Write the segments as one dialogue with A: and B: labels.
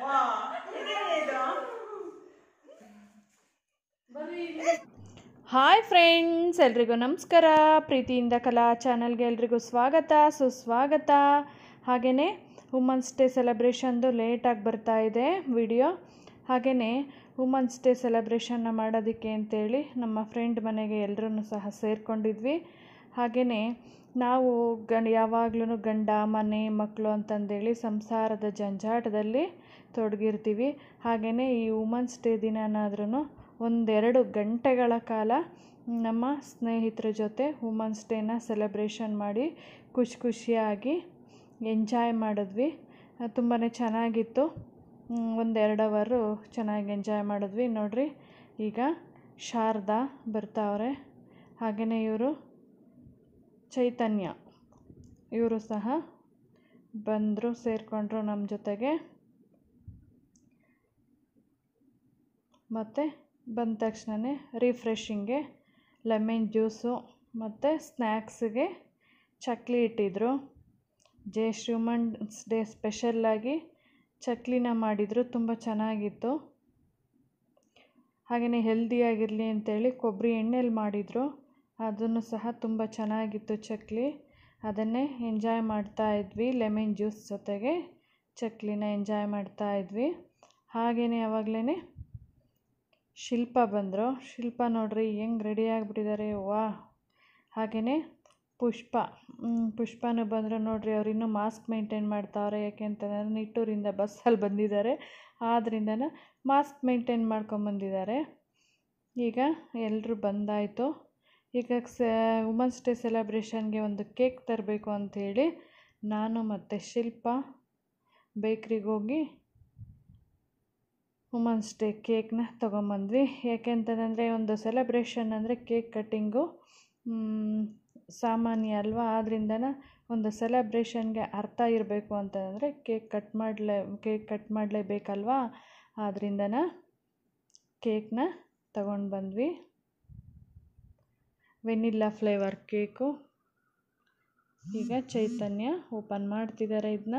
A: ವಾ ಇದೇನಿದು
B: hi friends ಎಲ್ರಿಗೂ ನಮಸ್ಕಾರ ಪ್ರೀತಿಯಿಂದ ಕಲಾ ಚಾನಲ್ಗೆ ಎಲ್ರಿಗೂ ಸ್ವಾಗತ ಸುಸ್ವಾಗತ ಹಾಗೆಯೇ ವುಮನ್ಸ್ ಡೇ ಸೆಲೆಬ್ರೇಷನ್ದು ಲೇಟಾಗಿ ಬರ್ತಾ ಇದೆ ವಿಡಿಯೋ ಹಾಗೆಯೇ ವುಮನ್ಸ್ ಡೇ ಸೆಲೆಬ್ರೇಷನ್ನ ಮಾಡೋದಕ್ಕೆ ಅಂತೇಳಿ ನಮ್ಮ ಫ್ರೆಂಡ್ ಮನೆಗೆ ಎಲ್ಲರೂ ಸಹ ಸೇರಿಕೊಂಡಿದ್ವಿ ಹಾಗೆಯೇ ನಾವು ಗಂಡ ಯಾವಾಗ್ಲೂ ಗಂಡ ಮನೆ ಮಕ್ಕಳು ಅಂತಂದೇಳಿ ಸಂಸಾರದ ಜಂಜಾಟದಲ್ಲಿ ತೊಡಗಿರ್ತೀವಿ ಹಾಗೆಯೇ ಈ ವುಮನ್ಸ್ ಡೇ ದಿನನಾದ್ರೂ ಒಂದೆರಡು ಗಂಟೆಗಳ ಕಾಲ ನಮ್ಮ ಸ್ನೇಹಿತರ ಜೊತೆ ವುಮನ್ಸ್ ಡೇನ ಸೆಲೆಬ್ರೇಷನ್ ಮಾಡಿ ಖುಷಿ ಖುಷಿಯಾಗಿ ಎಂಜಾಯ್ ಮಾಡಿದ್ವಿ ತುಂಬಾ ಚೆನ್ನಾಗಿತ್ತು ಒಂದೆರಡು ಅವರು ಚೆನ್ನಾಗಿ ಎಂಜಾಯ್ ಮಾಡಿದ್ವಿ ನೋಡ್ರಿ ಈಗ ಶಾರದಾ ಬರ್ತಾವ್ರೆ ಹಾಗೆಯೇ ಇವರು ಚೈತನ್ಯ ಇವರು ಸಹ ಬಂದರು ಸೇರಿಕೊಂಡ್ರು ನಮ್ಮ ಜೊತೆಗೆ ಮತ್ತು ಬಂದ ತಕ್ಷಣವೇ ರಿಫ್ರೆಶಿಂಗ್ಗೆ ಲೆಮನ್ ಜ್ಯೂಸು ಮತ್ತು ಸ್ನ್ಯಾಕ್ಸಿಗೆ ಚಕ್ಲಿ ಇಟ್ಟಿದ್ರು ಜೆ ಶ್ರೀಮಂಟ್ಸ್ ಡೇ ಸ್ಪೆಷಲ್ಲಾಗಿ ಚಕ್ಲಿನ ಮಾಡಿದರು ತುಂಬ ಚೆನ್ನಾಗಿತ್ತು ಹಾಗೆಯೇ ಹೆಲ್ದಿಯಾಗಿರಲಿ ಅಂತೇಳಿ ಕೊಬ್ಬರಿ ಎಣ್ಣೆಲಿ ಮಾಡಿದರು ಅದನ್ನು ಸಹ ತುಂಬ ಚೆನ್ನಾಗಿತ್ತು ಚಕ್ಲಿ ಅದನ್ನೇ ಎಂಜಾಯ್ ಮಾಡ್ತಾ ಇದ್ವಿ ಲೆಮನ್ ಜ್ಯೂಸ್ ಜೊತೆಗೆ ಚಕ್ಲಿನ ಎಂಜಾಯ್ ಮಾಡ್ತಾ ಇದ್ವಿ ಹಾಗೆಯೇ ಯಾವಾಗಲೇ ಶಿಲ್ಪ ಬಂದರು ಶಿಲ್ಪ ನೋಡ್ರಿ ಹೆಂಗೆ ರೆಡಿ ಆಗಿಬಿಟ್ಟಿದ್ದಾರೆ ವಾ ಹಾಗೆಯೇ ಪುಷ್ಪ ಪುಷ್ಪನೂ ಬಂದರು ನೋಡ್ರಿ ಅವ್ರು ಇನ್ನೂ ಮಾಸ್ಕ್ ಮೇಂಟೈನ್ ಮಾಡ್ತಾವ್ರೆ ಯಾಕೆ ಅಂತಂದರೆ ನಿಟ್ಟೂರಿಂದ ಬಸ್ಸಲ್ಲಿ ಬಂದಿದ್ದಾರೆ ಆದ್ರಿಂದ ಮಾಸ್ಕ್ ಮೇಂಟೈನ್ ಮಾಡ್ಕೊಂಬಂದಿದ್ದಾರೆ ಈಗ ಎಲ್ಲರೂ ಬಂದಾಯಿತು ಈಗ ಸ ವುಮನ್ಸ್ ಡೇ ಸೆಲೆಬ್ರೇಷನ್ಗೆ ಒಂದು ಕೇಕ್ ತರಬೇಕು ಅಂಥೇಳಿ ನಾನು ಮತ್ತು ಶಿಲ್ಪ ಬೇಕ್ರಿಗೆ ಹೋಗಿ ವುಮನ್ಸ್ ಡೇ ಕೇಕ್ನ ತೊಗೊಂಬಂದ್ವಿ ಯಾಕೆಂತಂದರೆ ಒಂದು ಸೆಲೆಬ್ರೇಷನ್ ಅಂದರೆ ಕೇಕ್ ಕಟ್ಟಿಂಗು ಸಾಮಾನ್ಯ ಅಲ್ವಾ ಆದ್ರಿಂದ ಒಂದು ಸೆಲೆಬ್ರೇಷನ್ಗೆ ಅರ್ಥ ಇರಬೇಕು ಅಂತಂದರೆ ಕೇಕ್ ಕಟ್ ಮಾಡಲೇ ಕೇಕ್ ಕಟ್ ಮಾಡಲೇಬೇಕಲ್ವಾ ಆದ್ರಿಂದ ಕೇಕ್ನ ತಗೊಂಡು ಬಂದ್ವಿ ವೆನಿಲ್ಲಾ ಫ್ಲೇವರ್ ಕೇಕು ಈಗ ಚೈತನ್ಯ ಓಪನ್ ಮಾಡ್ತಿದ್ದಾರೆ ಇದನ್ನ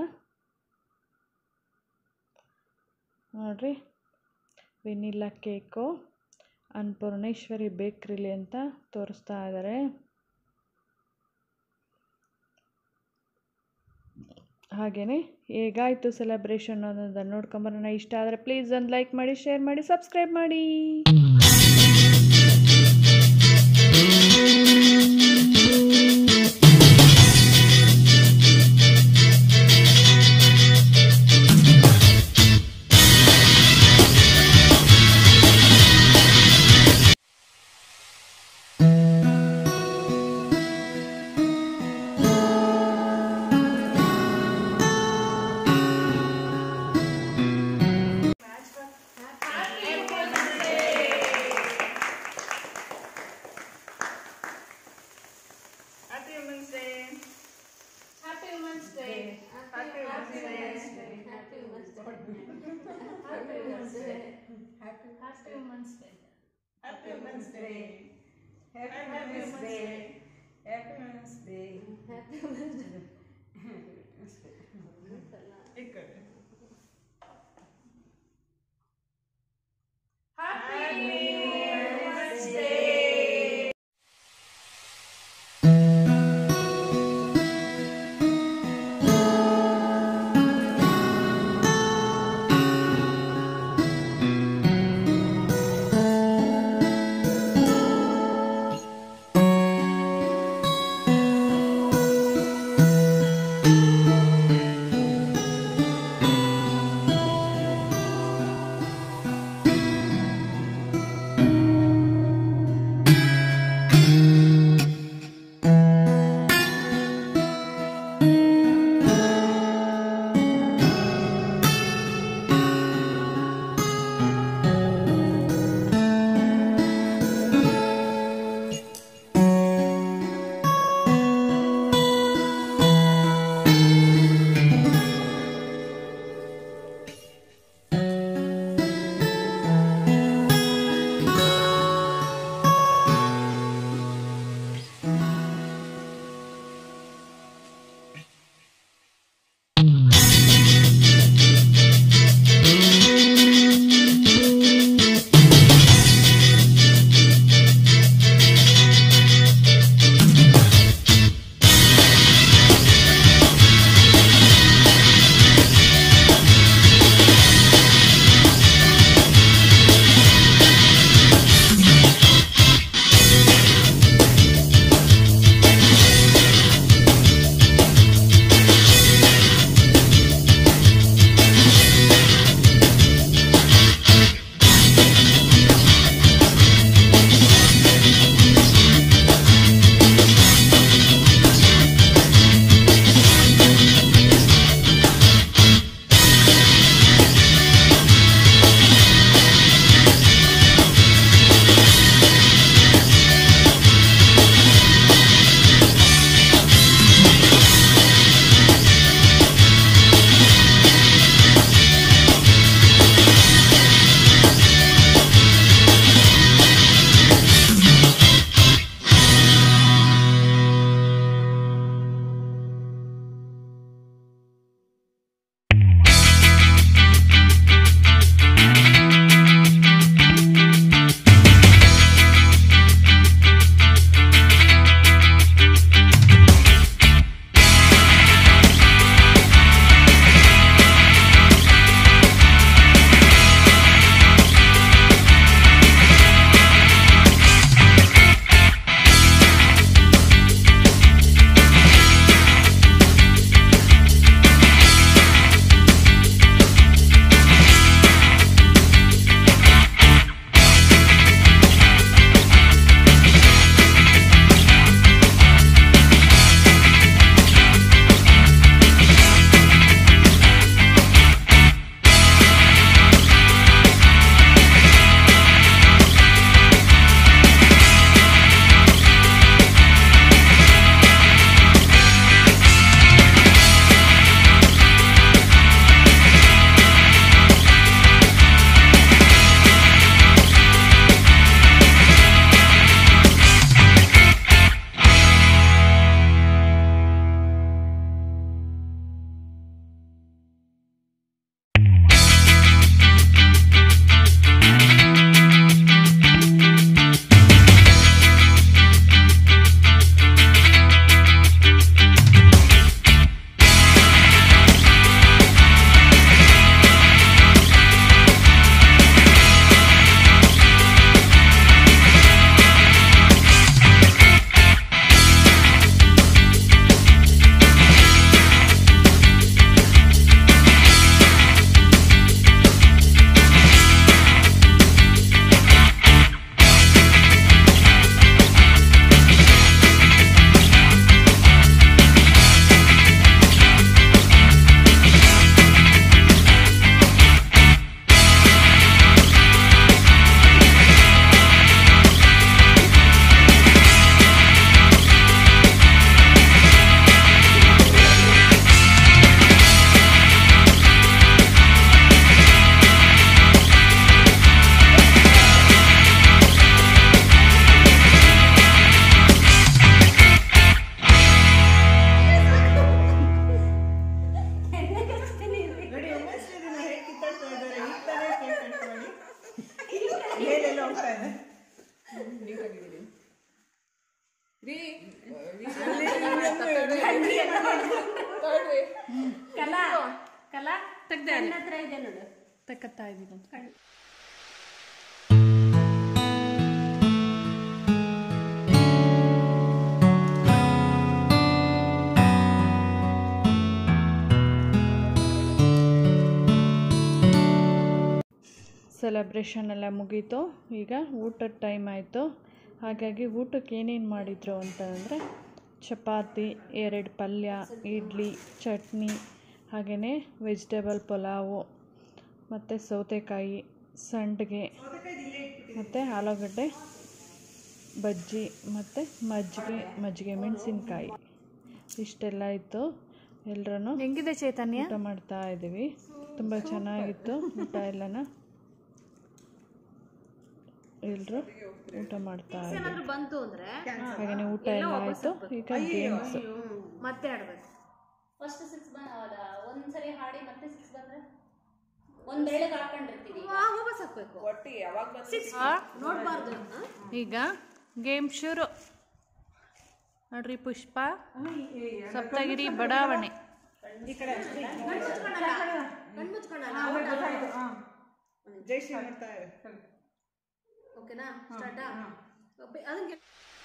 B: ನೋಡ್ರಿ ವೆನಿಲ್ಲಾ ಕೇಕು ಅನ್ನಪೂರ್ಣೇಶ್ವರಿ ಬೇಕ್ರಿಲಿ ಅಂತ ತೋರಿಸ್ತಾ ಇದ್ದಾರೆ ಹಾಗೆಯೇ ಹೇಗಾಯಿತು ಸೆಲೆಬ್ರೇಷನ್ ಅನ್ನೋದನ್ನು ನೋಡ್ಕೊಂಬರೋಣ ಇಷ್ಟ ಆದರೆ ಪ್ಲೀಸ್ ಒಂದು ಲೈಕ್ ಮಾಡಿ ಶೇರ್ ಮಾಡಿ ಸಬ್ಸ್ಕ್ರೈಬ್ ಮಾಡಿ
A: happy women's day
C: Happy Women's Day.
A: Happy Women's Day.
C: Happy Women's Day. Happy Women's Day. Happy Women's Day.
A: Happy women's day happy women's day happy women's day
C: Happy Women's Day.
A: ಈ ಕಡೆ
C: Happy
B: ತೆಗ್ದೆ
C: ಕಣ್ಣ ಹತ್ರ ಇದೆ ನೋಡು
B: ತಕ್ಕತ್ತಾ ಇದ್ದೀನಿ celebration ಎಲ್ಲ ಮುಗೀತು ಈಗ ಊಟದ ಟೈಮ್ ಆಯಿತು ಹಾಗಾಗಿ ಊಟಕ್ಕೆ ಏನೇನು ಮಾಡಿದರು ಅಂತಂದರೆ ಚಪಾತಿ ಎರಡು ಪಲ್ಯ ಇಡ್ಲಿ ಚಟ್ನಿ ಹಾಗೆಯೇ ವೆಜಿಟೇಬಲ್ ಪಲಾವು ಮತ್ತು ಸೌತೆಕಾಯಿ ಸಂಡಿಗೆ ಮತ್ತು ಆಲೂಗಡ್ಡೆ ಬಜ್ಜಿ ಮತ್ತು ಮಜ್ಜಿಗೆ ಮಜ್ಜಿಗೆ ಮೆಣಸಿನ್ಕಾಯಿ ಇಷ್ಟೆಲ್ಲ ಇತ್ತು ಎಲ್ಲರೂ
C: ಹೆಂಗಿದೆ ಚೈತನ್ಯ
B: ಊಟ ಮಾಡ್ತಾ ಇದ್ದೀವಿ ತುಂಬ ಚೆನ್ನಾಗಿತ್ತು ಊಟ ಎಲ್ಲನ ಎಲ್ಲರೂ ಊಟ ಮಾಡ್ತಾ ಇದ್ದೀವಿ
C: ಏನಾದ್ರು ಬಂತು ಅಂದ್ರೆ
B: ಹಾಗೆಯೇ ಊಟ ಎಲ್ಲ ಆಯಿತು ಈಗ ಗೇಮ್ಸ್
C: ಮತ್ತೆ ಆಡ್ಬೇಕು
D: ಫಸ್ಟ್ ಸಿಕ್ಸ್ ಒಂದ್ಸರಿ ಹಾಡಿ ಮತ್ತೆ ಸಿಕ್ಸ್ ಬಂದ್ರೆ ಒಂದ್ ವೇಳೆಗೆ ಹಾಕೊಂಡಿರ್ತೀವಿ
C: ಆ, ವಾಪಸ್ ಹಾಕ್ಬೇಕು
A: ಒಟ್ಟಿಗೆ ಯಾವಾಗ ಬಂದು
C: ಸಿಕ್ಸ್ ನೋಡ್ಬಾರ್ದು ಆ?
B: ಈಗ ಗೇಮ್ ಶುರು ನೋಡ್ರಿ ಪುಷ್ಪ ಸಪ್ತಗಿರಿ ಬಡಾವಣೆ
C: ಕಣ್ ಮುಚ್ಕೊಂಡಲ್ಲ
A: ಜೈ ಶ್ರೀ ಮಾಡ್ತಾ ಇರು.
C: ಓಕೆನಾ ಸ್ಟಾರ್ಟಾ ಅದಕ್ಕೆ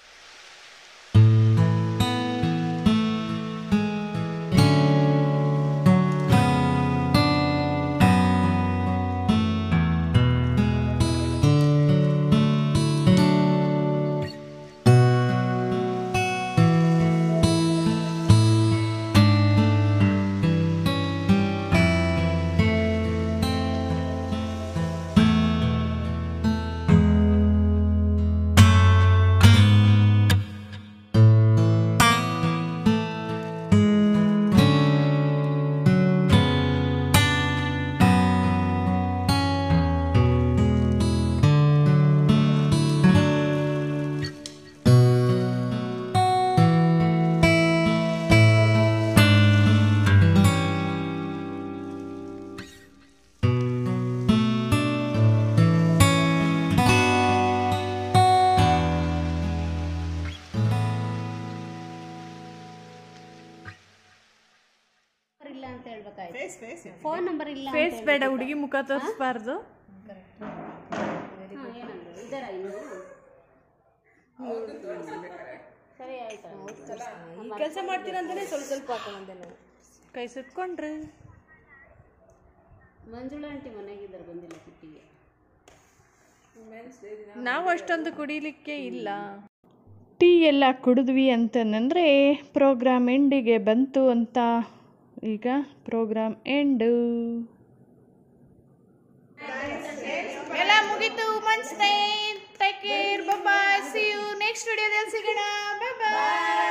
D: ಇಲ್ಲ ಅಂತ ಹೇಳ್ಬೇಕಾಯ್ತು
A: ಫೇಸ್ ಫೇಸ್
D: ಫೋನ್ ನಂಬರ್ ಇಲ್ಲ ಅಂತ
B: ಫೇಸ್ ಬೇಡ ಹುಡುಗಿ ಮುಖ ತೋರಿಸ್ಬಾರ್ದು
D: ಹಾ, ಏನಂದ್ರು ಇದಾರ ಇನ್ನು ಸರಿ ಆಯ್ತಾ
C: ಈ ಕೆಲಸ ಮಾಡ್ತೀರಾ ಅಂತಾನೆ ಸ್ವಲ್ಪ ಸ್ವಲ್ಪ ಹಾಕೊಂಡೆ ನಾವು
B: ಕೈ ಸುತ್ಕೊಂಡ್ರಿ
D: ಮಂಜುಳಾ ಆಂಟಿ ಮನೆಗಿದ್ದಾರೆ ಬಂದಿಲ್ಲ ಕಿಟ್ಟಿಗೆ
B: ನಾವು ಅಷ್ಟೊಂದು ಕುಡಿಲಿಕ್ಕೆ ಇಲ್ಲ ಟೀ ಎಲ್ಲ ಕುಡಿದ್ವಿ ಅಂತಂದರೆ ಪ್ರೋಗ್ರಾಮ್ ಎಂಡಿಗೆ ಬಂತು ಅಂತ ಈಗ ಪ್ರೋಗ್ರಾಮ್ ಎಂಡು ಎಲ್ಲ ಮುಗೀತು ಮನ್ಸ್ತೆ take care bye see you next ವಿಡಿಯೋದಲ್ಲಿ ಸಿಗೋಣ ಬಾಯ್